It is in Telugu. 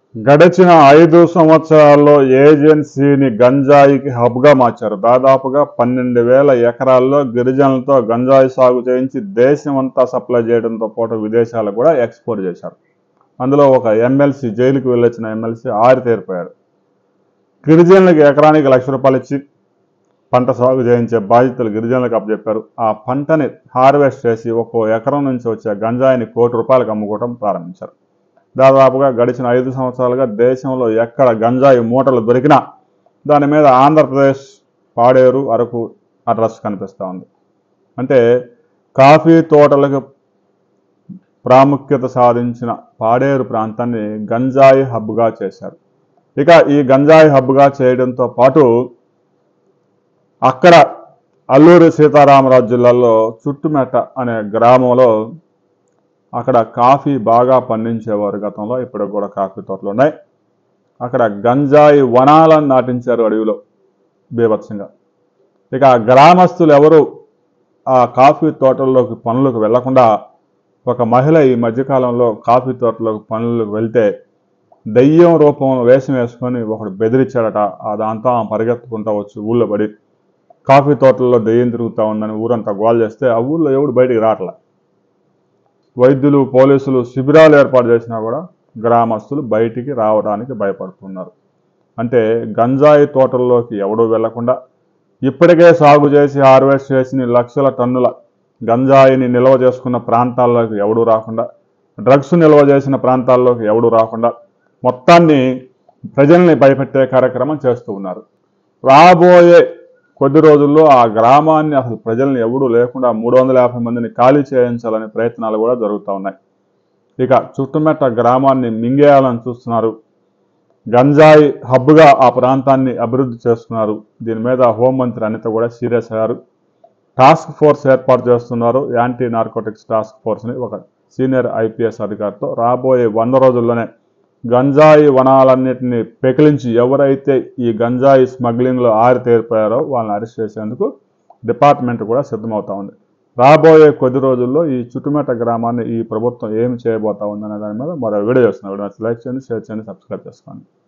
గడిచిన ఐదు సంవత్సరాల్లో ఏజెన్సీని గంజాయికి హబ్గా మార్చారు దాదాపుగా పన్నెండు వేల ఎకరాల్లో గిరిజనులతో గంజాయి సాగు చేయించి దేశమంతా సప్లై చేయడంతో పాటు విదేశాలకు కూడా ఎక్స్పోర్ట్ చేశారు అందులో ఒక ఎమ్మెల్సీ జైలుకు వెళ్ళొచ్చిన ఎమ్మెల్సీ ఆరితేరిపోయాడు గిరిజనులకు ఎకరానికి లక్ష రూపాయలు ఇచ్చి పంట సాగు చేయించే బాధ్యతలు గిరిజనులకు అప్పచెప్పారు ఆ పంటని హార్వెస్ట్ చేసి ఒక్కో ఎకరం నుంచి వచ్చే గంజాయిని కోటి రూపాయలకు అమ్ముకోవడం ప్రారంభించారు దాదాపుగా గడిచిన ఐదు సంవత్సరాలుగా దేశంలో ఎక్కడ గంజాయి మూటలు దొరికినా దాని మీద ఆంధ్రప్రదేశ్ పాడేరు అరకు అడ్రస్ కనిపిస్తూ ఉంది అంటే కాఫీ తోటలకు ప్రాముఖ్యత సాధించిన పాడేరు ప్రాంతాన్ని గంజాయి హబ్గా చేశారు ఇక ఈ గంజాయి హబ్గా చేయడంతో పాటు అక్కడ అల్లూరి సీతారామరాజు జిల్లాలో చుట్టుమెట్ట అనే గ్రామంలో అక్కడ కాఫీ బాగా పండించేవారు గతంలో ఇప్పుడు కూడా కాఫీ తోటలు ఉన్నాయి అక్కడ గంజాయి వనాలను నాటించారు అడవిలో బీభత్సంగా ఇక ఆ గ్రామస్తులు ఎవరు ఆ కాఫీ తోటల్లోకి పనులకు వెళ్లకుండా ఒక మహిళ ఈ మధ్యకాలంలో కాఫీ తోటలోకి పనులకు వెళ్తే దయ్యం రూపంలో వేషం వేసుకొని ఒకడు బెదిరించాడట ఆ దాంతో ఆమె పరిగెత్తుకుంటా వచ్చి ఊళ్ళో పడి కాఫీ తోటల్లో దెయ్యం తిరుగుతూ ఉందని ఊరంతా గోల్ చేస్తే ఆ ఊళ్ళో ఎవడు బయటికి రావట్లే వైద్యులు పోలీసులు శిబిరాలు ఏర్పాటు చేసినా కూడా గ్రామస్తులు బయటికి రావడానికి భయపడుతున్నారు అంటే గంజాయి తోటల్లోకి ఎవడూ వెళ్లకుండా ఇప్పటికే సాగు చేసి హార్వెస్ట్ చేసిన లక్షల టన్నుల గంజాయిని నిల్వ చేసుకున్న ప్రాంతాల్లోకి ఎవడూ రాకుండా డ్రగ్స్ నిల్వ చేసిన ప్రాంతాల్లోకి ఎవడూ రాకుండా మొత్తాన్ని ప్రజల్ని భయపెట్టే కార్యక్రమం చేస్తూ ఉన్నారు రాబోయే కొద్ది రోజుల్లో ఆ గ్రామాన్ని అసలు ప్రజల్ని ఎవడూ లేకుండా మూడు వందల యాభై మందిని ఖాళీ చేయించాలనే ప్రయత్నాలు కూడా జరుగుతూ ఉన్నాయి ఇక చుట్టుమెట్ట గ్రామాన్ని మింగేయాలని చూస్తున్నారు గంజాయి హబ్గా ఆ ప్రాంతాన్ని అభివృద్ధి చేస్తున్నారు దీని మీద హోంమంత్రి అనిత కూడా సీరియస్ అయ్యారు టాస్క్ ఫోర్స్ ఏర్పాటు చేస్తున్నారు యాంటీ నార్కోటిక్స్ టాస్క్ ఫోర్స్ని ఒక సీనియర్ ఐపీఎస్ అధికారితో రాబోయే వంద రోజుల్లోనే గంజాయి వనాలన్నింటినీ పెకిలించి ఎవరైతే ఈ గంజాయి స్మగ్లింగ్లో ఆరితేరిపోయారో వాళ్ళని అరెస్ట్ చేసేందుకు డిపార్ట్మెంట్ కూడా సిద్ధమవుతా ఉంది రాబోయే కొద్ది రోజుల్లో ఈ చుట్టుమెట్ట గ్రామాన్ని ఈ ప్రభుత్వం ఏమి చేయబోతా ఉందనే దాని మీద మరో వీడియో చేస్తున్నాం వీడియో నచ్చితే లైక్ చేయండి షేర్ చేయండి సబ్స్క్రైబ్ చేసుకోండి